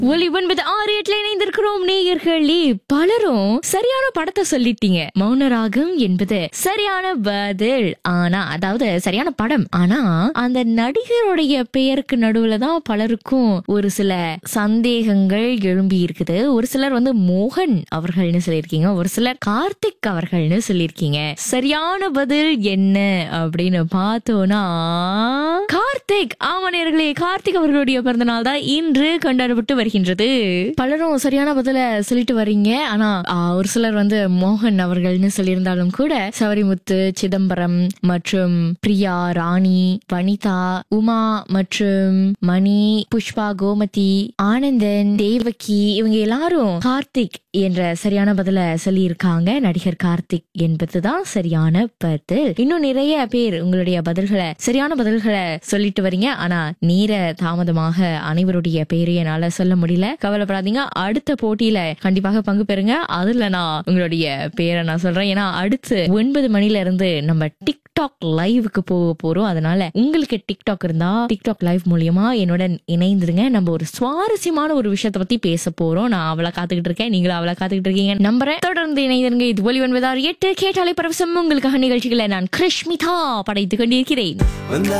ஒலி ஒன்பது ஆறு எட்டுல இணைந்திருக்கிறோம் நேயர்களே பலரும் சரியான படத்தை சொல்லிட்டீங்க மௌனராகம் என்பது சரியான பதில் ஆனா அதாவது சரியான படம் ஆனா அந்த நடிகருடைய பெயருக்கு நடுவுல தான் பலருக்கும் ஒரு சில சந்தேகங்கள் எழும்பி இருக்குது ஒரு சிலர் வந்து மோகன் அவர்கள்னு சொல்லியிருக்கீங்க ஒரு சிலர் கார்த்திக் அவர்கள்னு சொல்லியிருக்கீங்க சரியான பதில் என்ன அப்படின்னு பார்த்தோம்னா கார்த்திக் ஆமனர்களே கார்த்திக் அவர்களுடைய பிறந்த நாள் தான் இன்று கொண்டாடப்பட்டு வருகின்றது பலரும் சரியான பதில சொல்லிட்டு வர்றீங்க ஆனா ஆ, ஒரு சிலர் வந்து மோகன் அவர்கள்னு சொல்லியிருந்தாலும் கூட சவரிமுத்து சிதம்பரம் மற்றும் பிரியா ராணி வனிதா உமா மற்றும் மணி புஷ்பா கோமதி ஆனந்தன் தேவகி இவங்க எல்லாரும் கார்த்திக் என்ற சரியான பதில சொல்லியிருக்காங்க நடிகர் கார்த்திக் என்பதுதான் சரியான பதில் இன்னும் நிறைய பேர் உங்களுடைய பதில்களை சரியான பதில்களை சொல்லிட்டு வரீங்க ஆனா நேர தாமதமாக அனைவருடைய பேரை என்னால சொல்ல முடியல கவலைப்படாதீங்க அடுத்த போட்டியில கண்டிப்பாக பங்கு பெறுங்க அதுல நான் உங்களுடைய பேரை நான் சொல்றேன் ஏன்னா அடுத்து ஒன்பது மணில இருந்து நம்ம டிக்டாக் லைவுக்கு போக போறோம் அதனால உங்களுக்கு டிக்டாக் இருந்தா டிக்டாக் லைவ் மூலியமா என்னுடன் இணைந்துருங்க நம்ம ஒரு சுவாரஸ்யமான ஒரு விஷயத்தை பத்தி பேச போறோம் நான் அவளை காத்துக்கிட்டு இருக்கேன் நீங்களும் அவளை காத்துக்கிட்டு இருக்கீங்க நம்புறேன் தொடர்ந்து இணைந்திருங்க இது ஒலி ஒன்பதாறு எட்டு கேட்டாலே பரவசம் உங்களுக்காக நிகழ்ச்சிகளை நான் கிருஷ்மிதா படைத்துக் கொண்டிருக்கிறேன் வந்த